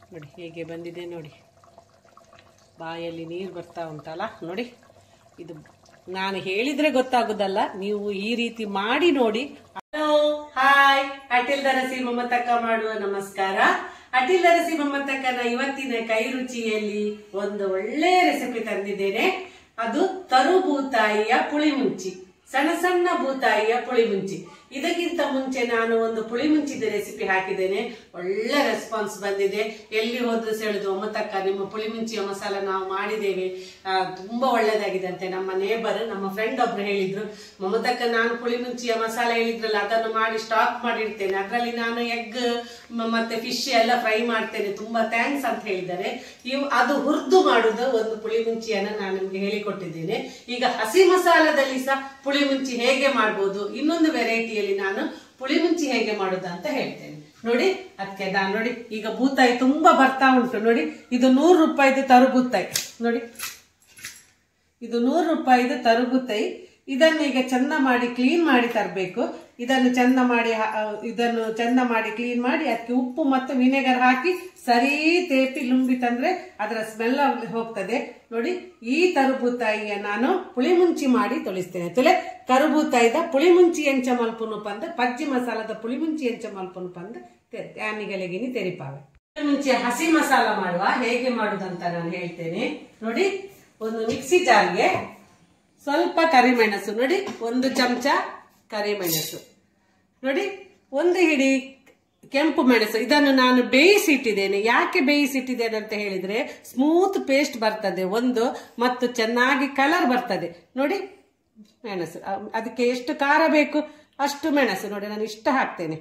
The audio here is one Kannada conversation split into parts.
ನೋಡಿ ಹೇಗೆ ಬಂದಿದೆ ನೋಡಿ ಬಾಯಲ್ಲಿ ನೀರು ಬರ್ತಾ ಉಂಟಲ್ಲ ನೋಡಿ ಇದು ನಾನು ಹೇಳಿದ್ರೆ ಗೊತ್ತಾಗುದಲ್ಲ ನೀವು ಈ ರೀತಿ ಮಾಡಿ ನೋಡಿ ಹಲೋ ಹಾಯ್ ಅಟಿಲ್ ದರಸಿ ಮಮತಕ್ಕ ಮಾಡುವ ನಮಸ್ಕಾರ ಅಟಿಲ್ ದರಸಿ ಮಮತಕ್ಕನ ಇವತ್ತಿನ ಕೈ ರುಚಿಯಲ್ಲಿ ಒಂದು ಒಳ್ಳೆ ರೆಸಿಪಿ ತಂದಿದ್ದೇನೆ ಅದು ತರುಬೂತಾಯಿಯ ಪುಳಿಮುಂಚಿ ಸಣ್ಣ ಸಣ್ಣ ಬೂತಾಯಿಯ ಪುಳಿಮುಂಚಿ ಇದಕ್ಕಿಂತ ಮುಂಚೆ ನಾನು ಒಂದು ಪುಳಿಮುಂಚಿದ ರೆಸಿಪಿ ಹಾಕಿದ್ದೇನೆ ಒಳ್ಳೆ ರೆಸ್ಪಾನ್ಸ್ ಬಂದಿದೆ ಎಲ್ಲಿ ಹೋದ್ರು ಸಹ ಹೇಳುದು ಒಮ್ಮತಕ್ಕ ನಿಮ್ಮ ಪುಳಿಮುಂಚಿಯ ಮಸಾಲ ನಾವು ಮಾಡಿದ್ದೇವೆ ಆ, ತುಂಬಾ ಒಳ್ಳೇದಾಗಿದೆ ಅಂತೆ ನಮ್ಮ ನೇಬರ್ ನಮ್ಮ ಫ್ರೆಂಡ್ ಒಬ್ರು ಹೇಳಿದ್ರು ಮಮತಕ್ಕ ನಾನು ಪುಳಿಮುಂಚಿಯ ಮಸಾಲ ಹೇಳಿದ್ರಲ್ಲ ಅದನ್ನು ಮಾಡಿ ಸ್ಟಾಕ್ ಮಾಡಿಡ್ತೇನೆ ಅದರಲ್ಲಿ ನಾನು ಎಗ್ ಮತ್ತೆ ಫಿಶ್ ಎಲ್ಲ ಫ್ರೈ ಮಾಡ್ತೇನೆ ತುಂಬಾ ಥ್ಯಾಂಕ್ಸ್ ಅಂತ ಹೇಳಿದ್ದಾರೆ ಇವು ಅದು ಹುರಿದು ಮಾಡುದು ಒಂದು ಪುಳಿಮುಂಚಿಯನ್ನ ನಾನು ನಿಮ್ಗೆ ಹೇಳಿಕೊಟ್ಟಿದ್ದೇನೆ ಈಗ ಹಸಿ ಮಸಾಲದಲ್ಲಿ ಸಹ ಪುಳಿಮುಂಚಿ ಹೇಗೆ ಮಾಡ್ಬೋದು ಇನ್ನೊಂದು ವೆರೈಟಿಯಲ್ಲಿ ನಾನು ಪುಳಿಮುಂಚಿ ಹೇಗೆ ಮಾಡುದು ಅಂತ ಹೇಳ್ತೇನೆ ನೋಡಿ ಅದಕ್ಕೆ ನಾನು ನೋಡಿ ಈಗ ಬೂತಾಯಿ ತುಂಬಾ ಬರ್ತಾ ಉಂಟು ನೋಡಿ ಇದು ನೂರು ರೂಪಾಯಿದು ತರು ಬೂತಾಯಿ ನೋಡಿ ಇದು ನೂರು ರೂಪಾಯಿದು ತರುಗುತ್ತೈ ಇದನ್ನು ಈಗ ಚಂದ ಮಾಡಿ ಕ್ಲೀನ್ ಮಾಡಿ ತರಬೇಕು ಇದನ್ನು ಚಂದ ಮಾಡಿ ಹಾ- ಆ, ಇದನ್ನು ಚಂದ ಮಾಡಿ ಕ್ಲೀನ್ ಮಾಡಿ ಅದಕ್ಕೆ ಉಪ್ಪು ಮತ್ತು ವಿನೆಗರ್ ಹಾಕಿ ಸರಿ ತೇಪಿ ಲುಂಬಿ ತಂದ್ರೆ ಅದರ ಸ್ಮೆಲ್ ಹೋಗ್ತದೆ ನೋಡಿ ಈ ತರುಬೂತಾಯಿಯ ನಾನು ಪುಳಿಮುಂಚಿ ಮಾಡಿ ತೊಳಿಸ್ತೇನೆ ತುಲೆ ಕರುಬೂತಾಯಿದ ಪುಳಿಮುಂಚಿ ಎಂಚ ಮಲ್ಪುನು ಪಂದ್ ಪಜ್ಜಿ ಮಸಾಲದ ಪುಳಿಮುಂಚಿ ಎಂಚ ಮಲ್ಪುನು ಪಂದ್ ತ್ಯಾನಿಗಳಿಗಿನಿ ತೆರಿಪಾವೆ ಮುಂಚೆ ಹಸಿ ಮಸಾಲ ಮಾಡುವ ಹೇಗೆ ಮಾಡುದಂತ ನಾನು ಹೇಳ್ತೇನೆ ನೋಡಿ ಒಂದು ಮಿಕ್ಸಿ ಜಾರ್ಗೆ ಸ್ವಲ್ಪ ಕರಿಮೆಣಸು ನೋಡಿ ಒಂದು ಚಮಚ ಕರಿಮೆಣಸು ನೋಡಿ ಒಂದು ಹಿಡಿ ಕೆಂಪು ಮೆಣಸು ಇದನ್ನು ನಾನು ಬೇಯಿಸಿಟ್ಟಿದ್ದೇನೆ ಯಾಕೆ ಬೇಯಿಸಿಟ್ಟಿದ್ದೇನೆ ಅಂತ ಹೇಳಿದ್ರೆ ಸ್ಮೂತ್ ಪೇಸ್ಟ್ ಬರ್ತದೆ ಒಂದು ಮತ್ತು ಚೆನ್ನಾಗಿ ಕಲರ್ ಬರ್ತದೆ ನೋಡಿ ಮೆಣಸು ಅ- ಅದಕ್ಕೆ ಎಷ್ಟು ಖಾರ ಬೇಕು ಅಷ್ಟು ಮೆಣಸು ನೋಡಿ ನಾನು ಇಷ್ಟ ಹಾಕ್ತೇನೆ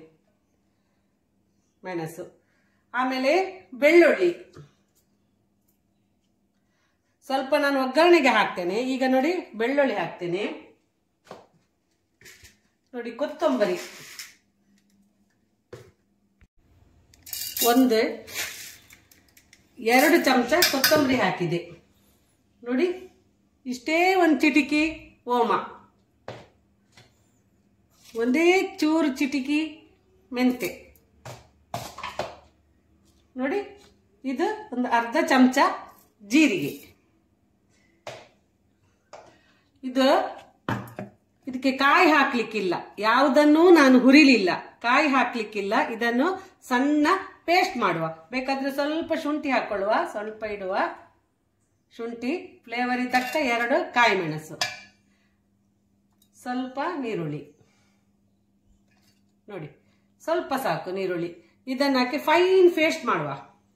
ಮೆಣಸು ಆಮೇಲೆ ಬೆಳ್ಳುಳ್ಳಿ ಸ್ವಲ್ಪ ನಾನು ಒಗ್ಗರಣೆಗೆ ಹಾಕ್ತೇನೆ ಈಗ ನೋಡಿ ಬೆಳ್ಳುಳ್ಳಿ ಹಾಕ್ತೇನೆ ನೋಡಿ ಕೊತ್ತಂಬರಿ ಒಂದು ಎರಡು ಚಮಚ ಕೊತ್ತಂಬರಿ ಹಾಕಿದೆ ನೋಡಿ ಇಷ್ಟೇ ಒಂದು ಚಿಟಿಕಿ ಓಮ ಒಂದೇ ಚೂರು ಚಿಟಿಕಿ ಮೆಂತೆ ನೋಡಿ ಇದು ಒಂದು ಅರ್ಧ ಚಮಚ ಜೀರಿಗೆ ಇದು ಇದಕ್ಕೆ ಕಾಯಿ ಹಾಕ್ಲಿಕ್ಕಿಲ್ಲ ಯಾವುದನ್ನೂ ನಾನು ಹುರಿಲಿಲ್ಲ ಕಾಯಿ ಹಾಕ್ಲಿಕ್ಕಿಲ್ಲ ಇದನ್ನು ಸಣ್ಣ ಪೇಸ್ಟ್ ಮಾಡುವ ಬೇಕಾದ್ರೆ ಸ್ವಲ್ಪ ಶುಂಠಿ ಹಾಕೊಳ್ಳುವ ಸ್ವಲ್ಪ ಇಡುವ ಶುಂಠಿ ಫ್ಲೇವರಿ ತಕ್ಕ ಎರಡು ಕಾಯಿ ಮೆಣಸು ಸ್ವಲ್ಪ ನೀರುಳ್ಳಿ ನೋಡಿ ಸ್ವಲ್ಪ ಸಾಕು ನೀರುಳ್ಳಿ ಇದನ್ನ ಹಾಕಿ ಫೈನ್ ಪೇಸ್ಟ್ ಮಾಡುವ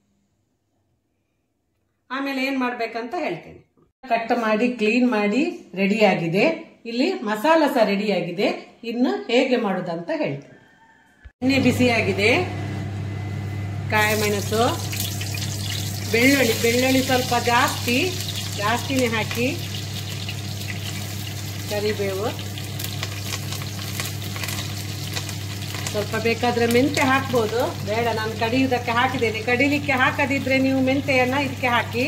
ಆಮೇಲೆ ಏನ್ ಮಾಡ್ಬೇಕಂತ ಹೇಳ್ತೇನೆ ಕಟ್ ಮಾಡಿ ಕ್ಲೀನ್ ಮಾಡಿ ರೆಡಿ ಆಗಿದೆ ಇಲ್ಲಿ ಮಸಾಲ ಸಹ ರೆಡಿ ಆಗಿದೆ ಇನ್ನು ಹೇಗೆ ಮಾಡುದಂತ ಹೇಳ್ತೇನೆ ಎಣ್ಣೆ ಬಿಸಿಯಾಗಿದೆ ಕಾಯಿ ಮೆಣಸು ಬೆಳ್ಳುಳ್ಳಿ ಬೆಳ್ಳುಳ್ಳಿ ಸ್ವಲ್ಪ ಜಾಸ್ತಿ ಜಾಸ್ತಿನೇ ಹಾಕಿ ಕರಿಬೇವು ಸ್ವಲ್ಪ ಬೇಕಾದ್ರೆ ಮೆಂತೆ ಹಾಕ್ಬೋದು ಬೇಡ ನಾನು ಕಡಿಯುವುದಕ್ಕೆ ಹಾಕಿದ್ದೇನೆ ಕಡಿಲಿಕ್ಕೆ ಹಾಕದಿದ್ರೆ ನೀವು ಮೆಂತೆಯನ್ನ ಇದಕ್ಕೆ ಹಾಕಿ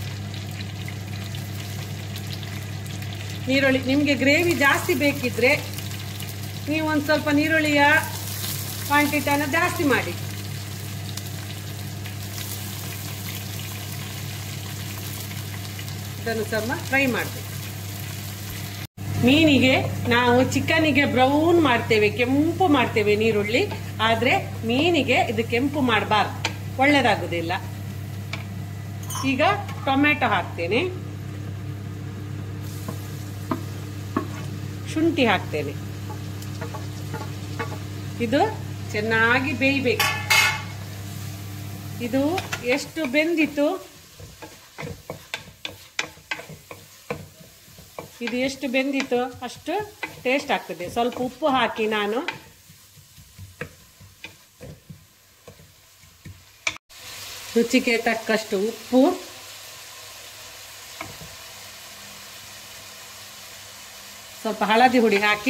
ನೀರುಳ್ಳಿ ನಿಮಗೆ ಗ್ರೇವಿ ಜಾಸ್ತಿ ಬೇಕಿದ್ರೆ ನೀವು ಒಂದು ಸ್ವಲ್ಪ ನೀರುಳ್ಳಿಯ ಕ್ವಾಂಟಿಟಿಯನ್ನು ಜಾಸ್ತಿ ಮಾಡಿ ಇದನ್ನು ಸ್ವಲ್ಪ ಫ್ರೈ ಮಾಡಬೇಕು ಮೀನಿಗೆ ನಾವು ಚಿಕನಿಗೆ ಬ್ರೌನ್ ಮಾಡ್ತೇವೆ ಕೆಂಪು ಮಾಡ್ತೇವೆ ನೀರುಳ್ಳಿ ಆದ್ರೆ ಮೀನಿಗೆ ಇದು ಕೆಂಪು ಮಾಡಬಾರ್ದು ಒಳ್ಳೇದಾಗುದಿಲ್ಲ ಈಗ ಟೊಮೆಟೊ ಹಾಕ್ತೇನೆ ಶುಂಠಿ ಹಾಕ್ತೇನೆ ಇದು ಚೆನ್ನಾಗಿ ಬೇಯಬೇಕು ಇದು ಎಷ್ಟು ಬೆಂದಿತ್ತು ಇದು ಎಷ್ಟು ಬೆಂದಿತ್ತು ಅಷ್ಟು ಟೇಸ್ಟ್ ಆಗ್ತದೆ ಸ್ವಲ್ಪ ಉಪ್ಪು ಹಾಕಿ ನಾನು ರುಚಿಗೆ ತಕ್ಕಷ್ಟು ಉಪ್ಪು ಸ್ವಲ್ಪ ಹಳದಿ ಹುಡಿ ಹಾಕಿ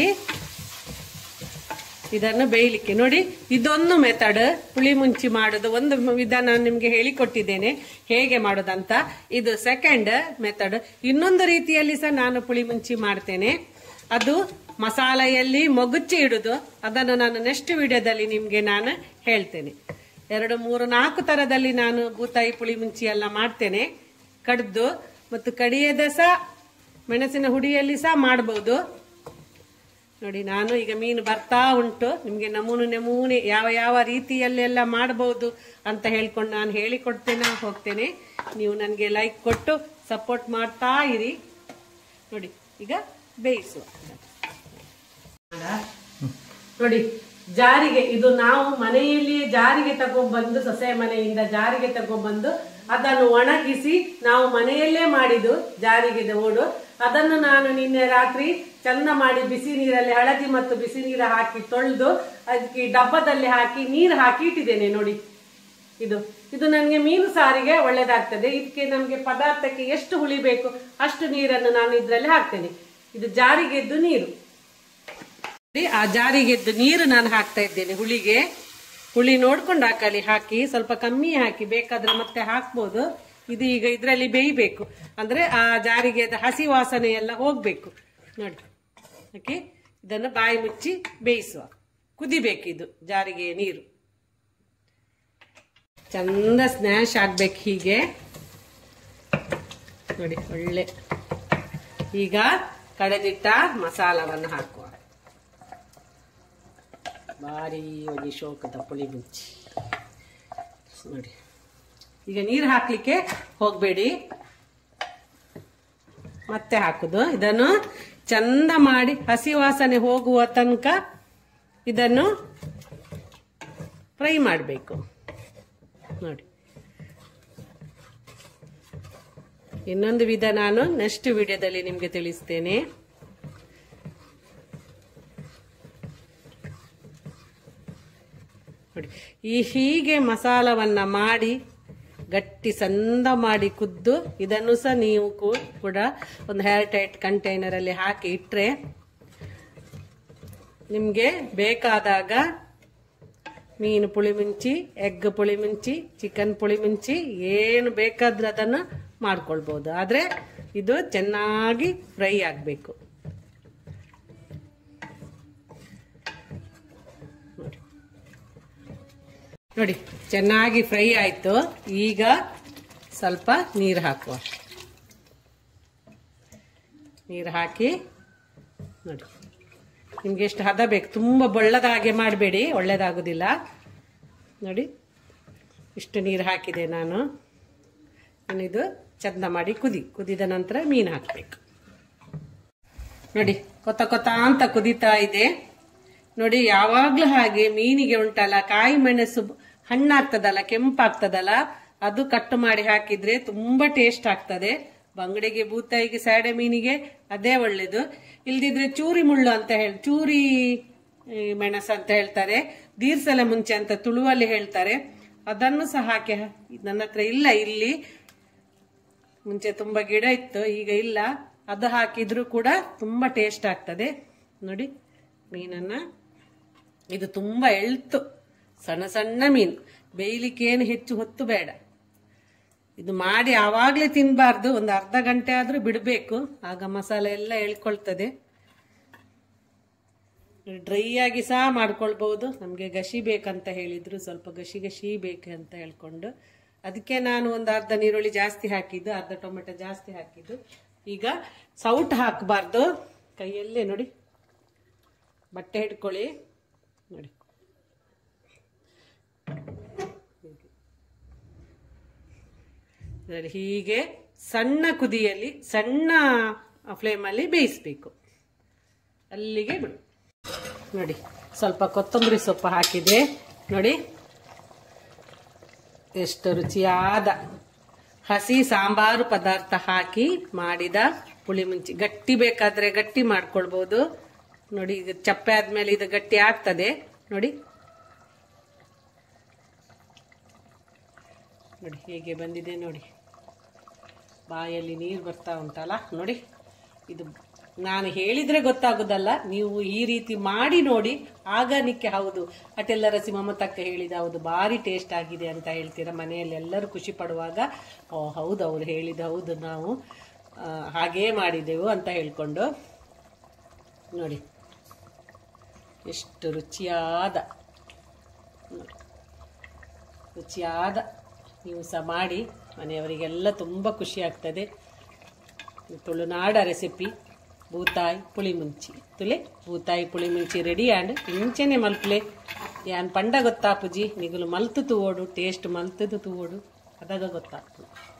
ಇದನ್ನು ಬೇಯಲಿಕ್ಕೆ ನೋಡಿ ಇದೊಂದು ಮೆಥಡ್ ಪುಳಿ ಮುಂಚಿ ಮಾಡೋದು ಒಂದು ವಿಧಾನ ನಿಮ್ಗೆ ಹೇಳಿಕೊಟ್ಟಿದ್ದೇನೆ ಹೇಗೆ ಮಾಡೋದಂತ ಇದು ಸೆಕೆಂಡ್ ಮೆಥಡ್ ಇನ್ನೊಂದು ರೀತಿಯಲ್ಲಿ ಸಹ ನಾನು ಪುಳಿ ಮುಂಚಿ ಮಾಡ್ತೇನೆ ಅದು ಮಸಾಲೆಯಲ್ಲಿ ಮೊಗುಚಿ ಇಡುದು ಅದನ್ನು ನಾನು ನೆಕ್ಸ್ಟ್ ವಿಡಿಯೋದಲ್ಲಿ ನಿಮ್ಗೆ ನಾನು ಹೇಳ್ತೇನೆ ಎರಡು ಮೂರು ನಾಲ್ಕು ತರದಲ್ಲಿ ನಾನು ಬೂತಾಯಿ ಪುಳಿ ಮುಂಚಿ ಎಲ್ಲ ಮಾಡ್ತೇನೆ ಕಡ್ದು ಮತ್ತು ಕಡಿಯದ ಸಹ ಮೆಣಸಿನ ಹುಡಿಯಲ್ಲಿ ಸಹ ಮಾಡಬಹುದು ನೋಡಿ ನಾನು ಈಗ ಮೀನು ಬರ್ತಾ ಉಂಟು ನಿಮಗೆ ನಮೂನೆ ನಮೂನೆ ಯಾವ ಯಾವ ರೀತಿಯಲ್ಲೆಲ್ಲ ಮಾಡಬಹುದು ಅಂತ ಹೇಳ್ಕೊಂಡು ನಾನು ಹೇಳಿಕೊಡ್ತೇನೆ ಹೋಗ್ತೇನೆ ನೀವು ನನಗೆ ಲೈಕ್ ಕೊಟ್ಟು ಸಪೋರ್ಟ್ ಮಾಡ್ತಾ ಇರಿ ನೋಡಿ ಈಗ ಬೇಯಿಸುವ ನೋಡಿ ಜಾರಿಗೆ ಇದು ನಾವು ಮನೆಯಲ್ಲಿ ಜಾರಿಗೆ ತಗೊಂಡ್ಬಂದು ಸೊಸೆ ಮನೆಯಿಂದ ಜಾರಿಗೆ ತಗೊಂಡ್ಬಂದು ಅದನ್ನು ಒಣಗಿಸಿ ನಾವು ಮನೆಯಲ್ಲೇ ಮಾಡಿದ್ದು ಜಾರಿಗೆ ಓಡು ಅದನ್ನು ನಾನು ನಿನ್ನೆ ರಾತ್ರಿ ಚಂದ ಮಾಡಿ ಬಿಸಿ ನೀರಲ್ಲಿ ಹಳದಿ ಮತ್ತು ಬಿಸಿ ನೀರು ಹಾಕಿ ತೊಳೆದು ಅದಕ್ಕೆ ಡಬ್ಬದಲ್ಲಿ ಹಾಕಿ ನೀರು ಹಾಕಿ ಇಟ್ಟಿದ್ದೇನೆ ನೋಡಿ ಇದು ಇದು ನನಗೆ ಮೀನು ಸಾರಿಗೆ ಒಳ್ಳೇದಾಗ್ತದೆ ಇದಕ್ಕೆ ನಮಗೆ ಪದಾರ್ಥಕ್ಕೆ ಎಷ್ಟು ಹುಳಿ ಬೇಕು ಅಷ್ಟು ನೀರನ್ನು ನಾನು ಇದರಲ್ಲಿ ಹಾಕ್ತೇನೆ ಇದು ಜಾರಿಗೆದ್ದು ನೀರು ನೋಡಿ, ಆ ಜಾರಿಗೆದ್ದು ನೀರು ನಾನು ಹಾಕ್ತಾ ಇದ್ದೇನೆ ಹುಳಿಗೆ ಹುಳಿ ನೋಡ್ಕೊಂಡು ಹಾಕಲಿ ಹಾಕಿ ಸ್ವಲ್ಪ ಕಮ್ಮಿ ಹಾಕಿ ಬೇಕಾದ್ರೆ ಮತ್ತೆ ಹಾಕ್ಬೋದು ಇದು ಈಗ ಇದರಲ್ಲಿ ಬೇಯಬೇಕು ಅಂದ್ರೆ ಆ ಜಾರಿಗೆ ಹಸಿ ವಾಸನೆ ಎಲ್ಲ ಹೋಗ್ಬೇಕು ನೋಡಿ ಓಕೆ ಇದನ್ನು ಬಾಯಿ ಮುಚ್ಚಿ ಬೇಯಿಸುವ ಕುದಿಬೇಕು ಇದು ಜಾರಿಗೆ ನೀರು ಚಂದ ಸ್ನ್ಯಾಶ್ ಆಗ್ಬೇಕು ಹೀಗೆ ನೋಡಿ ಒಳ್ಳೆ ಈಗ ಕಡೆದಿಟ್ಟ ಮಸಾಲವನ್ನು ಹಾಕುವ ಭಾರಿ ಒಂದು ಶೋಕದ ಪುಳಿ ಮುಚ್ಚಿ ನೋಡಿ ಈಗ ನೀರು ಹಾಕ್ಲಿಕ್ಕೆ ಹೋಗಬೇಡಿ ಮತ್ತೆ ಹಾಕುದು ಇದನ್ನು ಚಂದ ಮಾಡಿ ಹಸಿ ವಾಸನೆ ಹೋಗುವ ತನಕ ಇದನ್ನು ಫ್ರೈ ಮಾಡಬೇಕು ನೋಡಿ ಇನ್ನೊಂದು ವಿಧ ನಾನು ನೆಕ್ಸ್ಟ್ ವಿಡಿಯೋದಲ್ಲಿ ನಿಮಗೆ ತಿಳಿಸ್ತೇನೆ ನೋಡಿ ಈ ಹೀಗೆ ಮಸಾಲವನ್ನ ಮಾಡಿ ಗಟ್ಟಿ ಸಂದ ಮಾಡಿ ಕುದ್ದು ಇದನ್ನು ಸಹ ನೀವು ಕೂ- ಕೂಡ ಒಂದು ಹೇರ್ ಟೈಟ್ ಕಂಟೈನರಲ್ಲಿ ಹಾಕಿ ಇಟ್ಟರೆ ನಿಮಗೆ ಬೇಕಾದಾಗ ಮೀನು ಪುಳಿ ಮುಂಚಿ ಎಗ್ ಪುಳಿ ಮುಂಚಿ ಚಿಕನ್ ಪುಳಿ ಮುಂಚಿ ಏನು ಬೇಕಾದ್ರೆ ಅದನ್ನು ಮಾಡ್ಕೊಳ್ಬೋದು ಆದರೆ ಇದು ಚೆನ್ನಾಗಿ ಫ್ರೈ ಆಗಬೇಕು ನೋಡಿ ನೋಡಿ ಚೆನ್ನಾಗಿ ಫ್ರೈ ಆಯಿತು ಈಗ ಸ್ವಲ್ಪ ನೀರು ಹಾಕುವ ನೀರು ಹಾಕಿ ನೋಡಿ ನಿಮ್ಗೆ ಎಷ್ಟು ಹದ ಬೇಕು ತುಂಬ ಬೊಳ್ಳದ ಹಾಗೆ ಮಾಡಬೇಡಿ ಒಳ್ಳೇದಾಗೋದಿಲ್ಲ ನೋಡಿ ಇಷ್ಟು ನೀರು ಹಾಕಿದೆ ನಾನು ಇನ್ನು ಇದು ಚಂದ ಮಾಡಿ ಕುದಿ ಕುದಿದ ನಂತರ ಮೀನು ಹಾಕಬೇಕು ನೋಡಿ ಕೊತ್ತ ಕೊತ್ತ ಅಂತ ಕುದೀತಾ ಇದೆ ನೋಡಿ ಯಾವಾಗ್ಲೂ ಹಾಗೆ ಮೀನಿಗೆ ಉಂಟಲ್ಲ ಕಾಯಿ ಮೆಣಸು ಹಣ್ಣಾಗ್ತದಲ್ಲ ಕೆಂಪಾಗ್ತದಲ್ಲ ಅದು ಕಟ್ಟು ಮಾಡಿ ಹಾಕಿದ್ರೆ ತುಂಬಾ ಟೇಸ್ಟ್ ಆಗ್ತದೆ ಬಂಗಡೆಗೆ ಬೂತಾಯಿಗೆ ಸ್ಯಾಡೆ ಮೀನಿಗೆ ಅದೇ ಒಳ್ಳೇದು ಇಲ್ದಿದ್ರೆ ಚೂರಿ ಮುಳ್ಳು ಅಂತ ಹೇಳಿ ಚೂರಿ ಈ, ಮೆಣಸು ಅಂತ ಹೇಳ್ತಾರೆ ದೀರ್ಸಲ ಮುಂಚೆ ಅಂತ ತುಳುವಲ್ಲಿ ಹೇಳ್ತಾರೆ ಅದನ್ನು ಸಹ ಹಾಕಿ ನನ್ನ ಹತ್ರ ಇಲ್ಲ ಇಲ್ಲಿ ಮುಂಚೆ ತುಂಬಾ ಗಿಡ ಇತ್ತು ಈಗ ಇಲ್ಲ ಅದು ಹಾಕಿದ್ರು ಕೂಡ ತುಂಬಾ ಟೇಸ್ಟ್ ಆಗ್ತದೆ ನೋಡಿ ಮೀನನ್ನ ಇದು ತುಂಬಾ ಎಳ್ತು ಸಣ್ಣ ಸಣ್ಣ ಮೀನು ಬೇಯಲಿಕ್ಕೆ ಏನು ಹೆಚ್ಚು ಹೊತ್ತು ಬೇಡ ಇದು ಮಾಡಿ ಆವಾಗಲೇ ತಿನ್ನಬಾರ್ದು ಒಂದು ಅರ್ಧ ಗಂಟೆ ಆದರೂ ಬಿಡಬೇಕು ಆಗ ಮಸಾಲೆ ಎಲ್ಲ ಎಳ್ಕೊಳ್ತದೆ ಡ್ರೈ ಆಗಿ ಸಹ ಮಾಡ್ಕೊಳ್ಬಹುದು ನಮಗೆ ಗಶಿ ಬೇಕಂತ ಹೇಳಿದ್ರು ಸ್ವಲ್ಪ ಗಶಿ ಗಶಿ ಬೇಕು ಅಂತ ಹೇಳ್ಕೊಂಡು ಅದಕ್ಕೆ ನಾನು ಒಂದು ಅರ್ಧ ನೀರುಳ್ಳಿ ಜಾಸ್ತಿ ಹಾಕಿದ್ದು ಅರ್ಧ ಟೊಮೆಟೊ ಜಾಸ್ತಿ ಹಾಕಿದ್ದು ಈಗ ಸೌಟ್ ಹಾಕಬಾರ್ದು ಕೈಯಲ್ಲೇ ನೋಡಿ ಬಟ್ಟೆ ಹಿಡ್ಕೊಳ್ಳಿ ನೋಡಿ ಇದರಲ್ಲಿ ಹೀಗೆ ಸಣ್ಣ ಕುದಿಯಲ್ಲಿ ಸಣ್ಣ ಫ್ಲೇಮಲ್ಲಿ ಬೇಯಿಸ್ಬೇಕು ಅಲ್ಲಿಗೆ ಬಿಡು ನೋಡಿ ಸ್ವಲ್ಪ ಕೊತ್ತಂಬರಿ ಸೊಪ್ಪು ಹಾಕಿದೆ ನೋಡಿ ಎಷ್ಟು ರುಚಿಯಾದ ಹಸಿ ಸಾಂಬಾರು ಪದಾರ್ಥ ಹಾಕಿ ಮಾಡಿದ ಪುಳಿ ಮುಂಚಿ ಗಟ್ಟಿ ಬೇಕಾದ್ರೆ ಗಟ್ಟಿ ಮಾಡ್ಕೊಳ್ಬಹುದು ನೋಡಿ ಇದು ಚಪ್ಪೆ ಆದ್ಮೇಲೆ ಇದು ಗಟ್ಟಿ ಆಗ್ತದೆ ನೋಡಿ ನೋಡಿ ಹೇಗೆ ಬಂದಿದೆ ನೋಡಿ ಬಾಯಲ್ಲಿ ನೀರು ಬರ್ತಾ ಉಂಟಲ್ಲ ನೋಡಿ ಇದು ನಾನು ಹೇಳಿದ್ರೆ ಗೊತ್ತಾಗುದಲ್ಲ ನೀವು ಈ ರೀತಿ ಮಾಡಿ ನೋಡಿ ಆಗ ನಿಕ್ಕೆ ಹೌದು ಅಟೆಲ್ಲ ರಸಿ ಮಮತಕ್ಕ ಹೇಳಿದ ಹೌದು ಭಾರಿ ಟೇಸ್ಟ್ ಆಗಿದೆ ಅಂತ ಹೇಳ್ತೀರಾ ಮನೆಯಲ್ಲಿ ಎಲ್ಲರೂ ಖುಷಿ ಪಡುವಾಗ ಓ ಹೌದು ಅವ್ರು ಹೇಳಿದ ಹೌದು ನಾವು ಆ, ಹಾಗೇ ಮಾಡಿದೆವು ಅಂತ ಹೇಳ್ಕೊಂಡು ನೋಡಿ ಎಷ್ಟು ರುಚಿಯಾದ ನೋಡಿ ರುಚಿಯಾದ ನೀವು ಸಹ ಮಾಡಿ ಮನೆಯವರಿಗೆಲ್ಲ ತುಂಬ ಖುಷಿ ಆಗ್ತದೆ ಇದು ತುಳುನಾಡ ರೆಸಿಪಿ ಬೂತಾಯಿ ಪುಳಿ ಮುಂಚಿ ತುಲೆ ಬೂತಾಯಿ ಪುಳಿ ಮುಂಚಿ ರೆಡಿ ಆ್ಯಂಡ್ ಇಂಚೆನೆ ಮಲ್ಪಲೆ ಯಾನ್ ಪಂಡ ಗೊತ್ತಾಪುಜಿ ನಿಗುಲು ಮಲ್ತು ತೂವೋಡು ಟೇಸ್ಟ್ ಮಲ್ತದು ತೂವೋಡು ಅದಾಗ ಗೊತ್ತಾಗ್ತದೆ